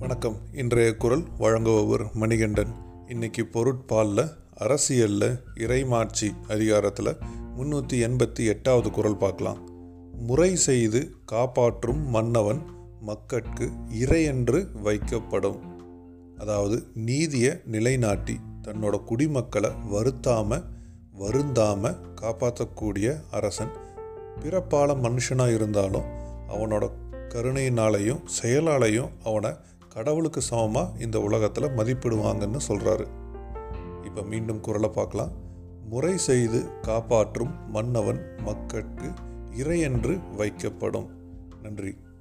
வணக்கம் இன்றைய குரல் வழங்குபவர் மணிகண்டன் இன்னைக்கு பொருட்பாலில் அரசியலில் இறைமாட்சி அதிகாரத்தில் முந்நூற்றி எண்பத்தி எட்டாவது குரல் பார்க்கலாம் முறை செய்து காப்பாற்றும் மன்னவன் மக்கட்கு இறையென்று வைக்கப்படும் அதாவது நீதியை நிலைநாட்டி தன்னோட குடிமக்களை வருத்தாம வருந்தாம காப்பாற்றக்கூடிய அரசன் பிறப்பால மனுஷனாக இருந்தாலும் அவனோட கருணையினாலையும் செயலாலையும் அவனை கடவுளுக்கு சமமாக இந்த உலகத்தில் மதிப்பிடுவாங்கன்னு சொல்கிறாரு இப்போ மீண்டும் குரலை பார்க்கலாம் முறை செய்து காப்பாற்றும் மன்னவன் மக்கட்கு இறையென்று வைக்கப்படும் நன்றி